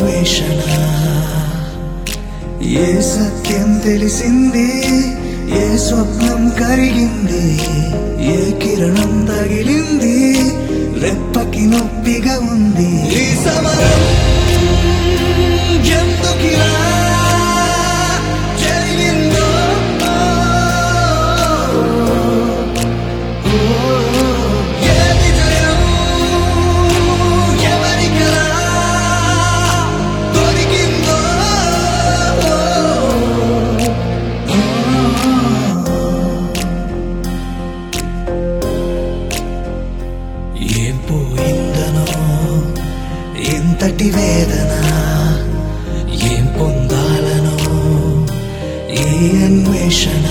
అన్వేషణ ఏ సత్యం తెలిసింది ఏ స్వప్నం కరిగింది ఏ కిరణం తగిలింది రెప్పకి నొప్పిగా ఉంది ఈ సమరం ఎందుకిలా జరిగిందో ఏది జయం ఎవరికలా దొరికిందో ఏం పోయిందనో ఎంతటి వేదన ఏం పొందాలనో ఏ అన్వేషణ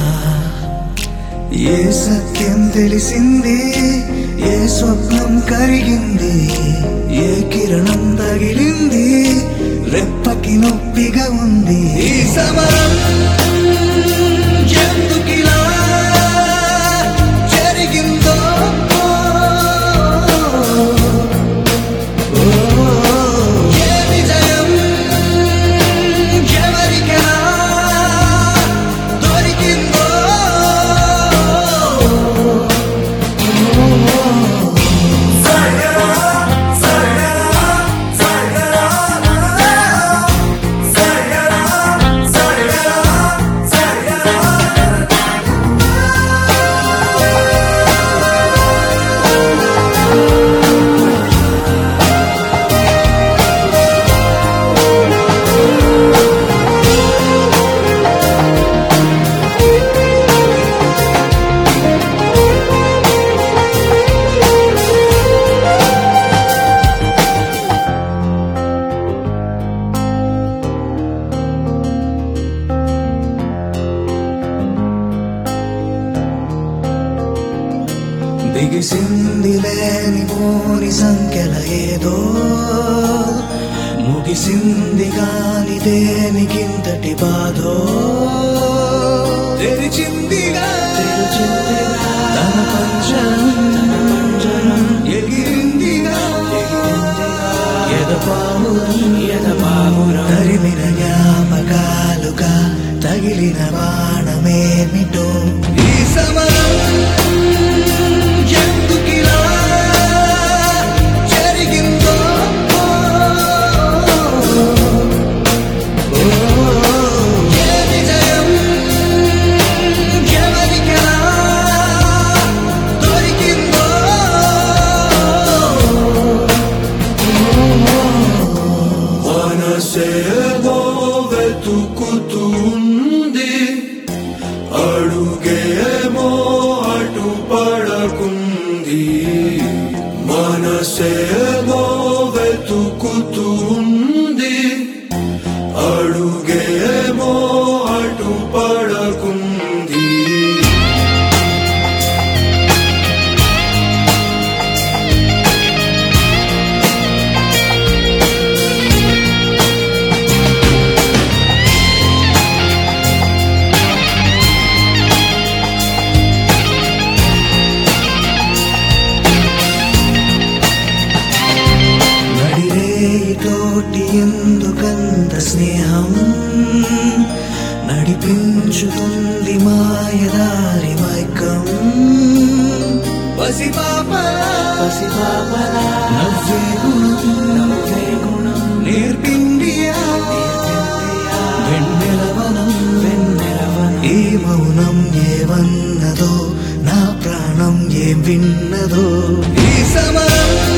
ఏ సత్యం తెలిసింది ఏ స్వప్నం కరిగింది ఏ కిరణం తగిలింది రెప్పకి నొప్పిగా ఉంది ఈ సమరం ఎందుకిలా జరిగిందో ఏ విజయం ఎవరికెలా దొరికిందో బిగిసింది లేని పోని సంఖ్యల ఏదో ముగిసింది కాని దేనికింతటి బాధో తెరిచిందిగా తన పంచరం ఎగిరిందిగా ఎదపావురం తరిమిన జ్ఞాపకాలుగా తగిలిన బాణమేమిటో ఈ సమరం ఎందుకిలా జరిగిందో ఏ విజయం ఎవరికెలా దొరికిందో మనసేమో వెతుకుతుంది అడుగేమో అటు పడకుంది మనసేమో వెతుకుతుంది అడుగేమో అటు పడకుంది నడిరేతోటి ఎందుకంత స్నేహం నడిపించుతుంది మాయదారి మైకం పసిపాపలా పసిపాపలా నవ్వే గుణం నవ్వే గుణం నేర్పిందియా వెన్నెలవనం వెన్నెలవనం ఏ మౌనం ఏవన్నదో నా ప్రాణం ఏం విన్నదో ఈ సమరం